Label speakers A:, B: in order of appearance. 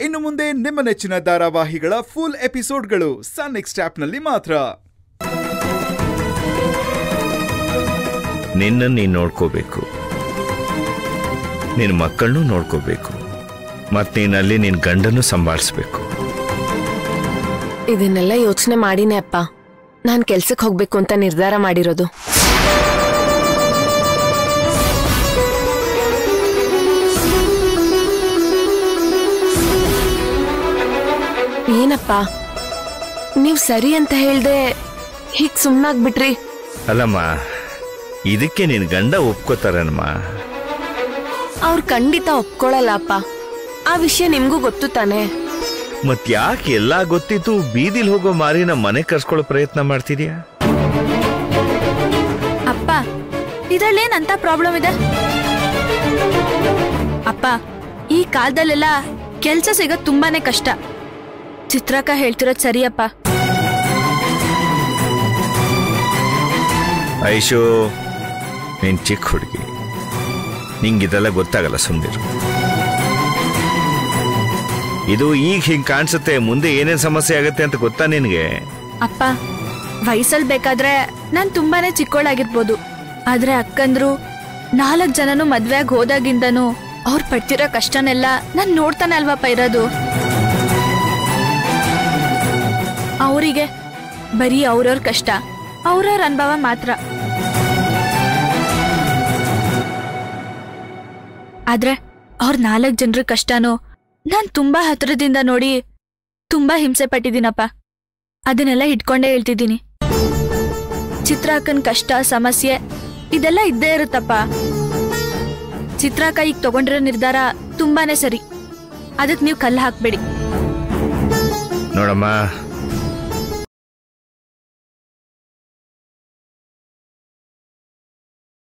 A: ಇನ್ನು ಮುಂದೆ ನಿಮ್ಮ ನೆಚ್ಚಿನ ಧಾರಾವಾಹಿಗಳ ಫುಲ್ ಎಪಿಸೋಡ್ಗಳು ಸನ್ ನೆಕ್ಸ್ಟ್ ಆಪ್ನಲ್ಲಿ ಮಾತ್ರ
B: ನಿನ್ನ ನೀನು ನೋಡ್ಕೋಬೇಕು ನಿನ್ನ ಮಕ್ಕಳನ್ನೂ ನೋಡ್ಕೋಬೇಕು ಮತ್ತು ನೀನಲ್ಲಿ ನಿನ್ನ ಗಂಡನೂ ಸಂಭಾಳಿಸ್ಬೇಕು
C: ಇದನ್ನೆಲ್ಲ ಯೋಚನೆ ಮಾಡಿನೇ ಅಪ್ಪ ನಾನ್ ಕೆಲ್ಸಕ್ಕೆ ಹೋಗ್ಬೇಕು ಅಂತ ನಿರ್ಧಾರ ಮಾಡಿರೋದು ಏನಪ್ಪ ನೀವ್ ಸರಿ ಅಂತ ಹೇಳ್ದೆ ಹೀಗ್ ಸುಮ್ನಾಗ್ಬಿಟ್ರಿ
B: ಅಲ್ಲಮ್ಮ ಇದಕ್ಕೆ ನಿನ್ನ ಗಂಡ ಒಪ್ಕೋತಾರನಮ್ಮ
C: ಅವ್ರು ಖಂಡಿತ ಒಪ್ಕೊಳಲ್ಲ ಅಪ್ಪ ಆ ವಿಷಯ ನಿಮ್ಗೂ ಗೊತ್ತು ತಾನೆ
B: ಮತ್ ಯಾಕೆ ಎಲ್ಲ ಗೊತ್ತಿತ್ತು ಬೀದಿಲ್ ಹೋಗೋ ಮಾರಿನ ಮನೆ ಕರ್ಸ್ಕೊಳ್ಳೋ ಪ್ರಯತ್ನ ಮಾಡ್ತಿದ್ಯಾ
D: ಅಪ್ಪ ಇದ್ರಲ್ಲೇನಂತ ಪ್ರಾಬ್ಲಮ್ ಇದೆ ಅಪ್ಪ ಈ ಕಾಲದಲ್ಲೆಲ್ಲ ಕೆಲ್ಸ ಸಿಗೋದ್ ತುಂಬಾನೇ ಕಷ್ಟ ಚಿತ್ರಕ್ಕ ಹೇಳ್ತಿರೋದ್ ಸರಿಯಪ್ಪ
B: ಐಶು ನೀನ್ ಚಿಕ್ಕ ಹುಡುಗಿ ನಿಂಗಿದೆಲ್ಲ ಗೊತ್ತಾಗಲ್ಲ ಸುಮ್ನಿರು ಇದು ಈಗ ಹಿಂಗ್ ಕಾಣಿಸುತ್ತೆ ಮುಂದೆ ಏನೇನ್ ಸಮಸ್ಯೆ ಆಗತ್ತೆ ಅಂತ ಗೊತ್ತಾ ನಿನಗೆ
D: ಅಪ್ಪ ವಯಸ್ಸಲ್ ಬೇಕಾದ್ರೆ ನಾನ್ ತುಂಬಾನೇ ಚಿಕ್ಕೋಳಾಗಿರ್ಬೋದು ಆದ್ರೆ ಅಕ್ಕಂದ್ರು ನಾಲ್ಕ್ ಜನನು ಮದ್ವೆಗ್ ಹೋದಾಗಿಂದನು ಅವ್ರು ಪಡ್ತಿರೋ ಕಷ್ಟನೆಲ್ಲ ನಾನ್ ನೋಡ್ತಾನೆ ಅಲ್ವಪ್ಪ ಇರೋದು ಅವರಿಗೆ ಬರೀ ಅವ್ರವ್ರ ಕಷ್ಟ ಅವ್ರವ್ರ ಅನುಭವ ಮಾತ್ರ ಆದ್ರೆ ಅವ್ರ ನಾಲ್ಕ್ ಜನರ ಕಷ್ಟನೂ ನಾನ್ ತುಂಬಾ ಹತ್ರದಿಂದ ನೋಡಿ ತುಂಬಾ ಹಿಂಸೆ ಪಟ್ಟಿದ್ದೀನಪ್ಪ ಅದನ್ನೆಲ್ಲ ಇಟ್ಕೊಂಡೇ ಹೇಳ್ತಿದ್ದೀನಿ ಚಿತ್ರಾಕನ್ ಕಷ್ಟ ಸಮಸ್ಯೆ ಇದೆಲ್ಲ ಇದ್ದೇ ಇರುತ್ತಪ್ಪ ಚಿತ್ರಾಕ ಈಗ ತಗೊಂಡಿರೋ ನಿರ್ಧಾರ ತುಂಬಾನೇ ಸರಿ ಅದಕ್ಕೆ ನೀವು ಕಲ್ಲು ಹಾಕ್ಬೇಡಿ
B: ನೋಡಮ್ಮ